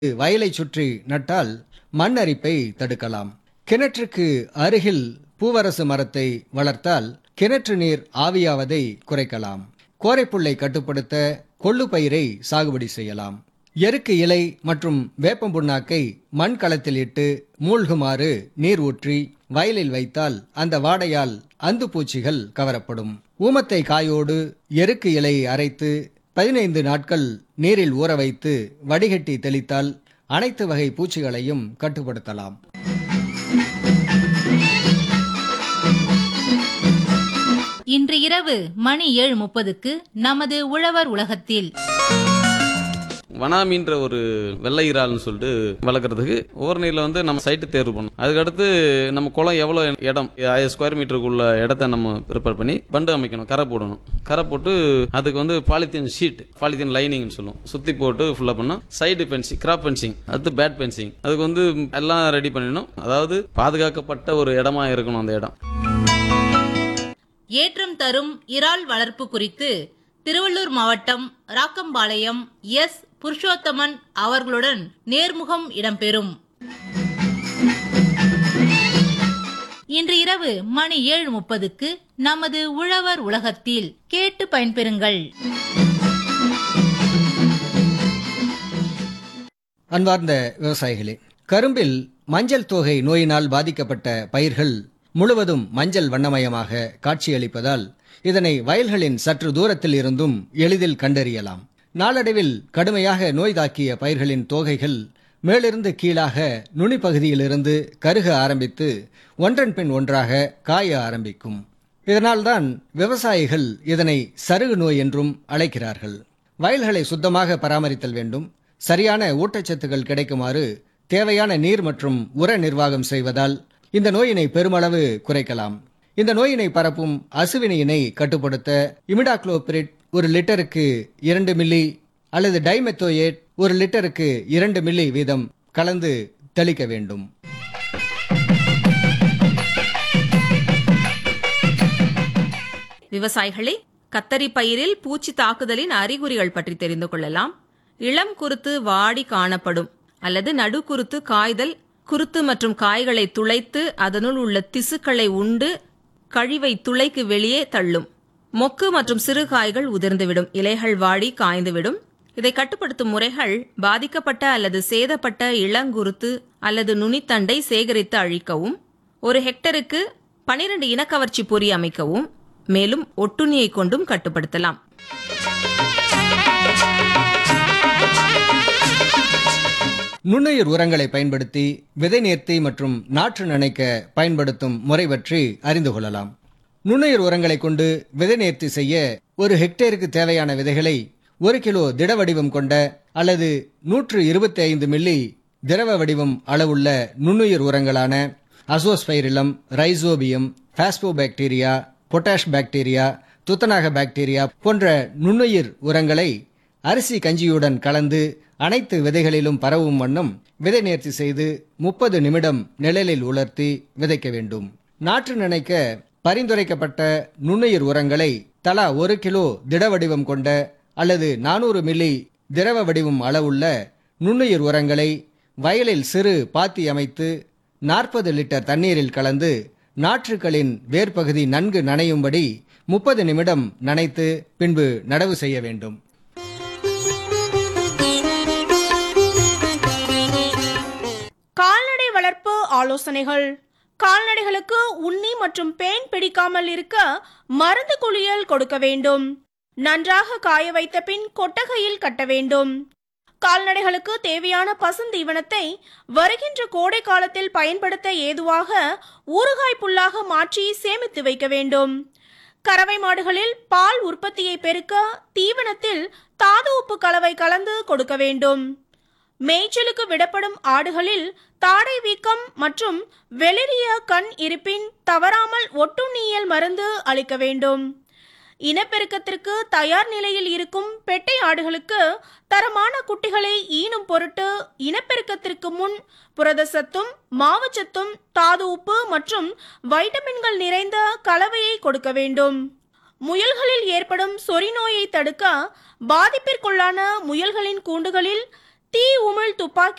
வயலைச் சுற்றி நட்டால் மண் அரிப்பை தடுக்கலாம் கிணற்றுக்கு அருகில் பூவரசு மரத்தை வளர்த்தால் கிணற்று நீர் ஆவியாவதை குறைக்கலாம் கோரைப்புல்லை கட்டுப்படுத்த கொள்ளு பயிரை சாகுபடி செய்யலாம் எருக்கு இலை மற்றும் வேப்பம் புண்ணாக்கை மண் களத்தில் இட்டு மூழ்குமாறு நீர் ஊற்றி வயலில் வைத்தால் அந்த வாடையால் அந்து பூச்சிகள் கவரப்படும் ஊமத்தை காயோடு எருக்கு இலையை அரைத்து பதினைந்து நாட்கள் நீரில் ஊற வைத்து வடிகட்டி தெளித்தால் அனைத்து வகை பூச்சிகளையும் கட்டுப்படுத்தலாம் இன்று இரவு மணி ஏழு முப்பதுக்கு நமது உழவர் உலகத்தில் வனாமின்ற ஒரு வெள்ளை இறால்னு சொல்லிட்டு வளர்க்குறதுக்கு ஓரணியில் வந்து நம்ம சைட்டு தேர்வு பண்ணணும் அதுக்கடுத்து நம்ம குளம் எவ்வளோ இடம் ஆயிரம் ஸ்கொயர் மீட்டருக்குள்ள இடத்த நம்ம ப்ரிப்பேர் பண்ணி பண்டு அமைக்கணும் கரை போடணும் கரை போட்டு அதுக்கு வந்து பாலித்தீன் ஷீட் பாலித்தீன் லைனிங்னு சொல்லுவோம் சுற்றி போட்டு ஃபுல்லாக பண்ணோம் சைடு பென்சிங் கிராப் பென்சிங் அடுத்து பேட் பென்சிங் அதுக்கு வந்து எல்லாம் ரெடி பண்ணிடணும் அதாவது பாதுகாக்கப்பட்ட ஒரு இடமா இருக்கணும் அந்த இடம் ஏற்றம் தரும் இறால் வளர்ப்பு குறித்து திருவள்ளூர் மாவட்டம் ராக்கம்பாளையம் எஸ் புருஷோத்தமன் அவர்களுடன் நேர்முகம் இடம்பெறும் இன்று இரவு மணி ஏழு முப்பதுக்கு நமது உழவர் உலகத்தில் கேட்டு பயன்பெறுங்கள் அன்பார்ந்த விவசாயிகளே கரும்பில் மஞ்சள் தோகை நோயினால் பாதிக்கப்பட்ட பயிர்கள் முழுவதும் மஞ்சள் வண்ணமயமாக காட்சியளிப்பதால் இதனை வயல்களின் சற்று தூரத்தில் இருந்தும் எளிதில் கண்டறியலாம் நாளடைவில் கடுமையாக நோய் தாக்கிய பயிர்களின் தோகைகள் மேலிருந்து கீழாக நுனிப்பகுதியிலிருந்து கருக ஆரம்பித்து ஒன்றன் பின் ஒன்றாக காய ஆரம்பிக்கும் இதனால்தான் விவசாயிகள் இதனை சருகு நோய் என்றும் அழைக்கிறார்கள் வயல்களை சுத்தமாக பராமரித்தல் வேண்டும் சரியான ஊட்டச்சத்துக்கள் கிடைக்குமாறு தேவையான நீர் மற்றும் உர நிர்வாகம் செய்வதால் இந்த நோயினை பெருமளவு குறைக்கலாம் இந்த நோயினை பரப்பும் அசுவினையினை கட்டுப்படுத்த இமிடாக்ளோபிரிட் ஒரு லிட்டருக்கு இரண்டு மில்லி அல்லது டைமெத்தோயேட் ஒரு லிட்டருக்கு இரண்டு மில்லி வீதம் கலந்து தெளிக்க வேண்டும் விவசாயிகளே கத்தரி பயிரில் பூச்சி தாக்குதலின் அறிகுறிகள் பற்றி தெரிந்து கொள்ளலாம் இளம் குருத்து வாடி காணப்படும் அல்லது நடுக்குருத்து காய்தல் குருத்து மற்றும் காய்களை துளைத்து அதனுள் உள்ள திசுக்களை உண்டு கழிவை துளைக்கு வெளியே தள்ளும் மொக்கு மற்றும் சிறு காய்கள் உதிர்ந்துவிடும் இலைகள் வாடி காய்ந்துவிடும் இதை கட்டுப்படுத்தும் முறைகள் பாதிக்கப்பட்ட அல்லது சேதப்பட்ட இளங்குருத்து அல்லது நுனித்தண்டை சேகரித்து அழிக்கவும் ஒரு ஹெக்டருக்கு பனிரெண்டு இனக்கவர்ச்சி பொறி அமைக்கவும் மேலும் ஒட்டுண்ணியை கொண்டும் கட்டுப்படுத்தலாம் நுண்ணுயிர் உரங்களை பயன்படுத்தி விதை நேர்த்தி மற்றும் நாற்று நனைக்க பயன்படுத்தும் முறை பற்றி அறிந்து கொள்ளலாம் நுண்ணுயிர் உரங்களை கொண்டு விதை நேர்த்தி செய்ய ஒரு ஹெக்டேருக்கு தேவையான விதைகளை ஒரு கிலோ திட வடிவம் கொண்ட அல்லது நூற்று இருபத்தி ஐந்து மில்லி திரவ வடிவம் அளவுள்ள நுண்ணுயிர் உரங்களான azospirillum rhizobium phosphobacteria potash bacteria துத்தநாக பாக்டீரியா போன்ற நுண்ணுயிர் உரங்களை அரிசி கஞ்சியுடன் கலந்து அனைத்து விதைகளிலும் பரவும் வண்ணம் விதை நேர்த்தி செய்து முப்பது நிமிடம் நிழலில் உலர்த்தி விதைக்க வேண்டும் நாற்று நனைக்க பரிந்துரைக்கப்பட்ட நுண்ணுயிர் உரங்களை தலா ஒரு கிலோ திட வடிவம் கொண்ட அல்லது நானூறு மில்லி திரவ வடிவம் அளவுள்ள நுண்ணுயிர் உரங்களை வயலில் சிறு பாத்தி அமைத்து நாற்பது லிட்டர் தண்ணீரில் கலந்து நாற்றுகளின் வேர்ப்பகுதி நன்கு நனையும்படி முப்பது நிமிடம் நனைத்து பின்பு நடவு செய்ய வேண்டும் கால்நடை வளர்ப்பு ஆலோசனைகள் கால்நடைகளுக்கு உண்ணி மற்றும் பேன் பிடிக்காமல் இருக்க மருந்து குளியல் கொடுக்க வேண்டும் நன்றாக காய வைத்த பின் கொட்டகையில் கட்ட வேண்டும் கால்நடைகளுக்கு தேவையான பசுந்தீவனத்தை வருகின்ற கோடை காலத்தில் பயன்படுத்த ஏதுவாக ஊறுகாய் புல்லாக மாற்றி சேமித்து வைக்க வேண்டும் கறவை மாடுகளில் பால் உற்பத்தியை பெருக்க தீவனத்தில் தாது உப்பு கலவை கலந்து கொடுக்க வேண்டும் மேய்ச்சலுக்கு விடப்படும் ஆடுகளில் தாடை வீக்கம் மற்றும் வெளிரிய கண் இருப்பின் தவறாமல் ஒட்டுண்ணியல் மருந்து அளிக்க வேண்டும் இனப்பெருக்கத்திற்கு தயார் நிலையில் இருக்கும் பெட்டை ஆடுகளுக்கு தரமான குட்டிகளை ஈனும் பொருட்டு இனப்பெருக்கத்திற்கு முன் புரதசத்தும் மாவுச்சத்தும் தாது உப்பு மற்றும் வைட்டமின்கள் நிறைந்த கலவையை கொடுக்க வேண்டும் முயல்களில் ஏற்படும் சொறி நோயை தடுக்க பாதிப்பிற்குள்ளான முயல்களின் கூண்டுகளில் தீ உமிழ் துப்பாக்கி